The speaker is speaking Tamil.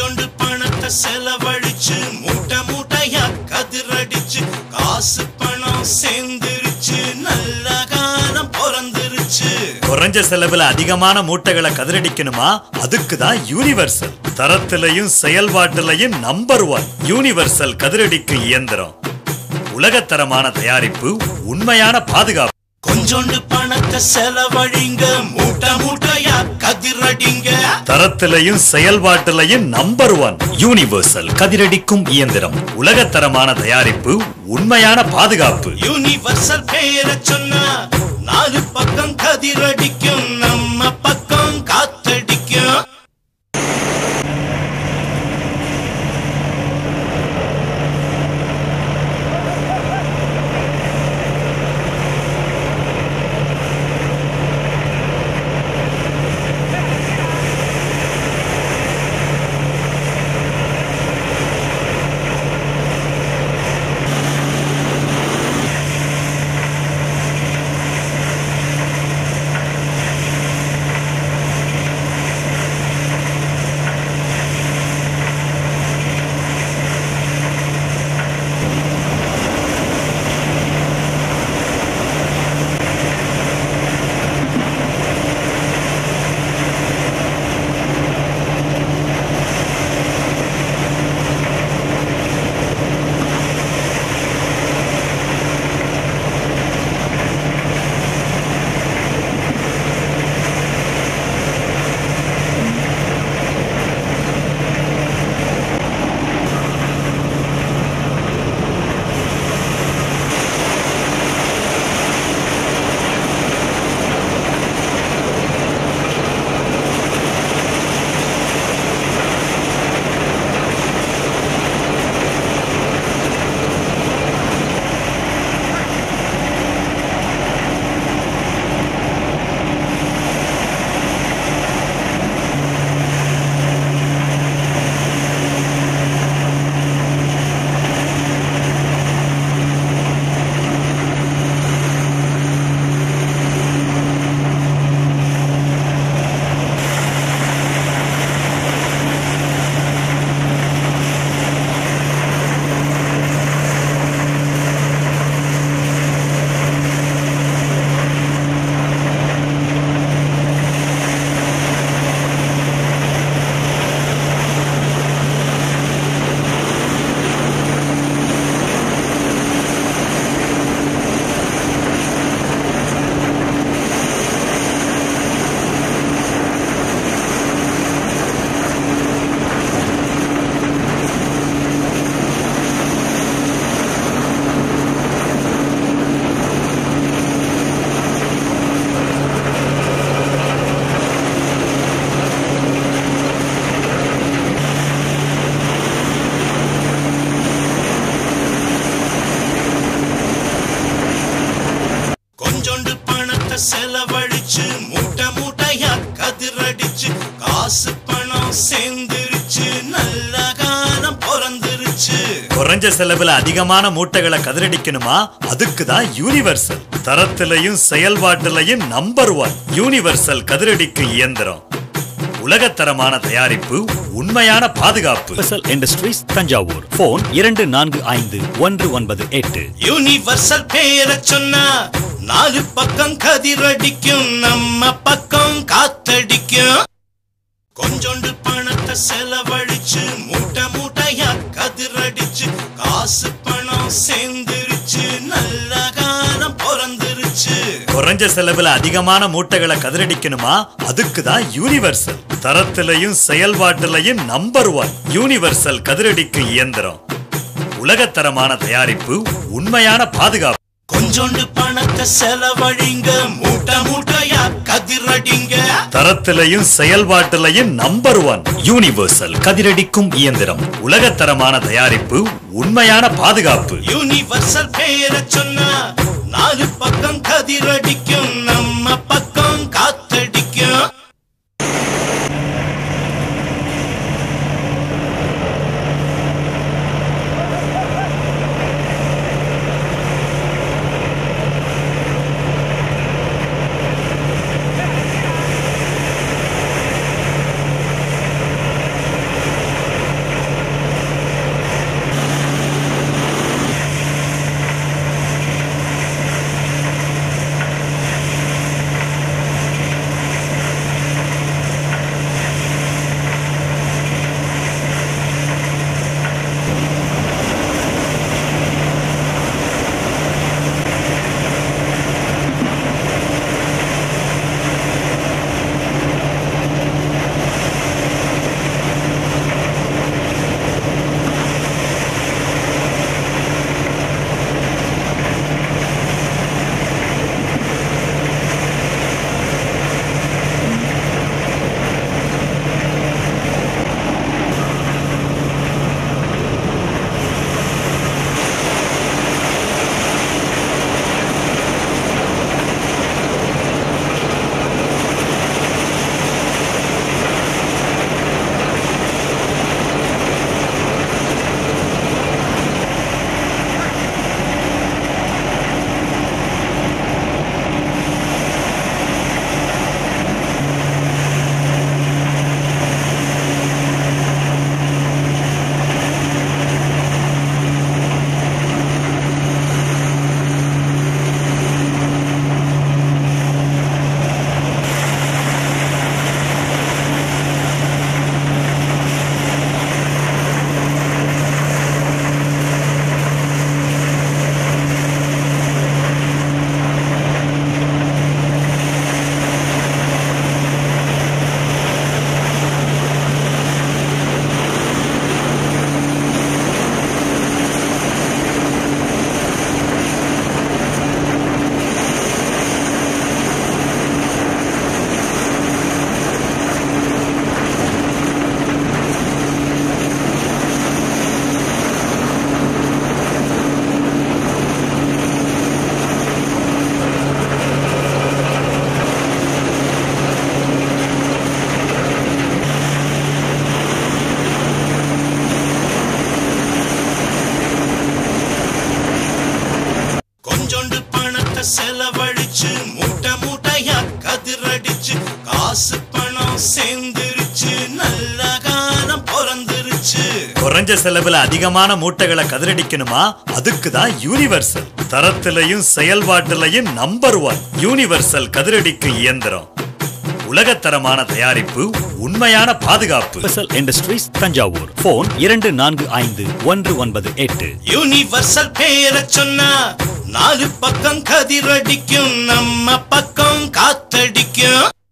கொஞ்சோண்டு பணத்தை செலவழிச்சு மூட்டை மூட்டையா கதிரடிச்சு காசு பணம் சேர்ந்துருச்சு நல்ல காலம் பிறந்துருச்சு குறைஞ்ச செலவுல அதிகமான மூட்டைகளை கதிரடிக்கணுமா அதுக்கு தான் யூனிவர்சல் தரத்திலையும் செயல்பாட்டிலையும் நம்பர் ஒன் யூனிவர்சல் கதிரடிக்கும் இயந்திரம் உலகத்தரமான தயாரிப்பு உண்மையான பாதுகாப்பு கொஞ்சோண்டு பணத்தை செலவழிங்க மூட்டை மூட்டையா கதிரடிங்க தரத்திலையும் செயல்பாட்டிலையும் நம்பர் ஒன் யூனிவர்சல் கதிரடிக்கும் இயந்திரம் உலகத்தரமான தயாரிப்பு உண்மையான பாதுகாப்பு யூனிவர்சல் பேரை சொன்னா நாலு பக்கம் கதிரடிக்கும் நம்ம பக்கம் காத்தடிக்கும் கொஞ்சோண்டு பணத்தை செலவழிச்சு மூட்டை மூட்டையா கதிரடிச்சு காசு பணம் சேர்ந்துருச்சு நல்ல காலம் பிறந்துருச்சு குறைஞ்ச செலவுல அதிகமான மூட்டைகளை கதிரடிக்கணுமா அதுக்கு தான் யூனிவர்சல் தரத்திலையும் செயல்பாட்டிலையும் நம்பர் ஒன் யூனிவர்சல் கதிரடிக்கும் இயந்திரம் உலகத்தரமான தயாரிப்பு உண்மையான பாதுகாப்பு யூனிவர்சல் இண்டஸ்ட்ரீஸ் தஞ்சாவூர் போன் இரண்டு நான்கு ஐந்து ஒன்று ஒன்பது எட்டு யூனிவர்சல் பேரை சொன்னா நாலு பக்கம் கதிரடிக்கும் நம்ம பக்கம் காத்தடிக்கும் கொஞ்சோண்டு பணத்தை செலவழிச்சு மூட்டை மூட்டையா கதிரடிச்சு காசு பணம் சேர்ந்துருச்சு நல்ல காலம் பிறந்துருச்சு குறைஞ்ச செலவுல அதிகமான மூட்டைகளை கதிரடிக்கணுமா அதுக்கு தான் யூனிவர்சல் தரத்திலையும் செயல்பாட்டிலையும் நம்பர் ஒன் யூனிவர்சல் கதிரடிக்கும் இயந்திரம் உலகத்தரமான தயாரிப்பு உண்மையான பாதுகாப்பு கொஞ்சோண்டு பணத்தை செலவழிங்க மூட்டை மூட்டையா கதிரடிங்க தரத்திலையும் செயல்பாட்டிலையும் நம்பர் ஒன் யூனிவர்சல் கதிரடிக்கும் இயந்திரம் உலகத்தரமான தயாரிப்பு உண்மையான பாதுகாப்பு யூனிவர்சல் பேரை சொன்னா நாலு பக்கம் கதிரடிக்கும் நம்ம பக்கம் காத்தடிக்கும் குறைஞ்ச செலவுல அதிகமான மூட்டைகளை கதிரடிக்கணுமா அதுக்கு தான் யூனிவர்சல் தரத்திலையும் செயல்பாட்டிலையும் நம்பர் ஒன் யூனிவர்சல் கதிரடிக்கு இயந்திரம் உலகத்தரமான தயாரிப்பு உண்மையான பாதுகாப்பு யுனிவர்சல் இண்டஸ்ட்ரீஸ் தஞ்சாவூர் போன் இரண்டு நான்கு ஐந்து ஒன்று ஒன்பது எட்டு யூனிவர்சல் பேரை சொன்னா நாலு பக்கம் கதிரடிக்கும் நம்ம பக்கம் காத்தடிக்கும்